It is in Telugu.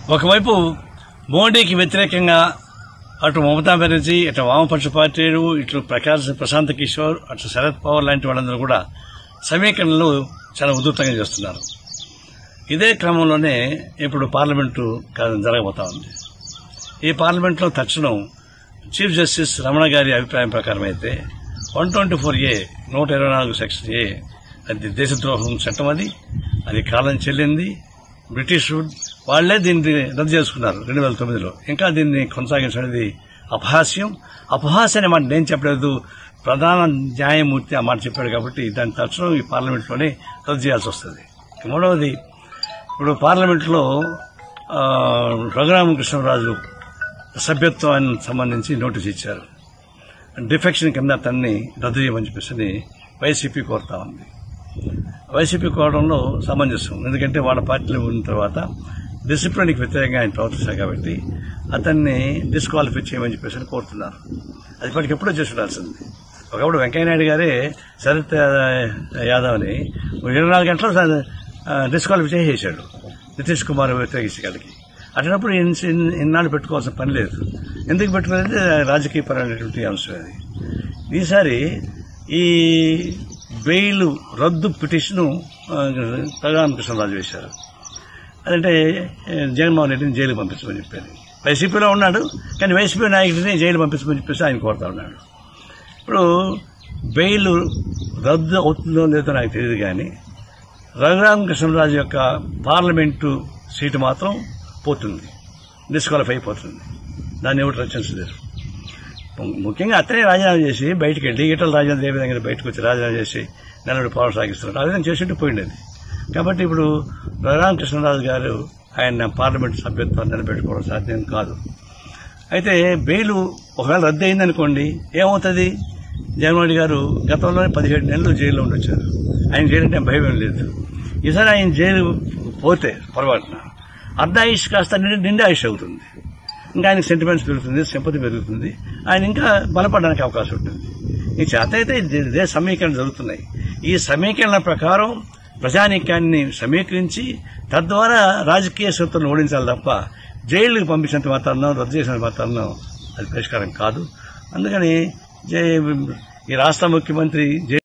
ఒకవైపు మోడీకి వ్యతిరేకంగా అటు మమతా బెనర్జీ ఇటు వామపక్ష పార్టీలు ఇటు ప్రకాశ్ ప్రశాంత్ కిషోర్ అటు శరద్ పవార్ లాంటి వాళ్ళందరూ కూడా సమీకరణలు చాలా ఉధృతంగా చేస్తున్నారు ఇదే క్రమంలోనే ఇప్పుడు పార్లమెంటు కా- జరగబోతా ఉంది ఈ పార్లమెంట్లో తక్షణం చీఫ్ జస్టిస్ రమణ గారి అభిప్రాయం ప్రకారం అయితే వన్ ట్వంటీ ఫోర్ ఏ నూట ఇరవై నాలుగు సెక్షన్ ఏ అది దేశద్రోహం చట్టం అది అది కాలం చెల్లింది బ్రిటిష్ వాళ్లే దీన్ని రద్దు చేసుకున్నారు రెండు వేల తొమ్మిదిలో ఇంకా దీన్ని కొనసాగించడానికి అపహాస్యం అపహాస్యం అనే మాట నేను చెప్పలేదు ప్రధాన న్యాయమూర్తి ఆ మాట చెప్పాడు కాబట్టి దాని తక్షణం ఈ పార్లమెంట్లోనే రద్దు చేయాల్సి వస్తుంది మూడవది ఇప్పుడు పార్లమెంట్లో ఆ, రఘురామకృష్ణరాజు సభ్యత్వానికి సంబంధించి నోటీస్ ఇచ్చారు డిఫెక్షన్ కింద అతన్ని రద్దు చేయమని చెప్పేసి వైసీపీ కోరుతా ఉంది వైసీపీ కోరడంలో సమంజసం ఎందుకంటే వాళ్ళ పార్టీలో ఉన్న తర్వాత డిసిప్లిన్కి వ్యతిరేకంగా ఆయన ప్రవర్తిస్తారు కాబట్టి అతన్ని డిస్క్వాలిఫై చేయమని చెప్పేసి కోరుతున్నారు అది ఇప్పటికి ఎప్పుడో చేసి ఉండాల్సింది ఒకప్పుడు వెంకయ్యనాయుడు గారే శరత్ యాదవ్ని ఇరవై నాలుగు గంటలు డిస్క్వాలిఫై చేసేసాడు నితీష్ కుమార్ వ్యతిరేకించగలిగి అటువంటిప్పుడు ఇన్- ఇన్- ఇన్నాళ్ళు పెట్టుకోవాల్సిన పని లేదు ఎందుకు పెట్టుకోవాలంటే రాజకీయ పరమైనటువంటి అంశం అది ఈసారి ఈ బెయిల్ రద్దు పిటిషను ప్రధానకృష్ణరాజు వేశారు అదంటే ఏ, జగన్మోహన్ రెడ్డిని జైలు పంపించమని చెప్పారు వైసీపీలో ఉన్నాడు కానీ వైసీపీ నాయకుడిని జైలు పంపించమని చెప్పేసి ఆయన కోరుతా ఉన్నాడు ఇప్పుడు బెయిల్ రద్దు అవుతుందో లేదో నాకు తెలియదు కానీ రఘురామకృష్ణరాజు యొక్క పార్లమెంటు సీటు మాత్రం పోతుంది డిస్క్వాలిఫై అయిపోతుంది దాన్ని ఎవరు రచించలేరు ముఖ్యంగా అతనే రాజీనామా చేసి బయటికి వెళ్ళి ఈటల రాజేంద్ర ఏ విధంగా బయటకు వచ్చి రాజీనామా చేసి నలుగురు పోరాటం సాగిస్తున్నారు ఆ విధంగా చేసింటే పోయిండేది కాబట్టి ఇప్పుడు రఘురామకృష్ణరాజు గారు ఆయన పార్లమెంట్ సభ్యత్వం నిలబెట్టుకోవడం సాధ్యం కాదు అయితే బెయిల్ ఒకవేళ రద్దు అయిందనుకోండి ఏమవుతుంది జగన్మోహన్ రెడ్డి గారు గతంలోనే పదిహేడు నెలలు జైల్లో ఉండొచ్చారు ఆయన జైలు అంటే భయం ఏం లేదు ఈసారి ఆయన జైలు పోతే పొరపాటున అర్ధాయుష్ కాస్త నిండి నిండా ఆయుష్ అవుతుంది ఇంకా ఆయనకి సెంటిమెంట్స్ పెరుగుతుంది సింపతి పెరుగుతుంది ఆయన ఇంకా బలపడడానికి అవకాశం ఉంటుంది ఈ చేత అయితే ఇదే- ఇదే సమీకరణ జరుగుతున్నాయి ఈ సమీకరణ ప్రకారం ప్రజానీకాన్ని సమీకరించి తద్వారా రాజకీయ శక్తులను ఓడించాలి తప్ప జైలుకి పంపించినంత వాతావరణం రద్దు చేసినంత వాతావరణం అది పరిష్కారం కాదు అందుకని జై- ఈ రాష్ట్ర ముఖ్యమంత్రి జై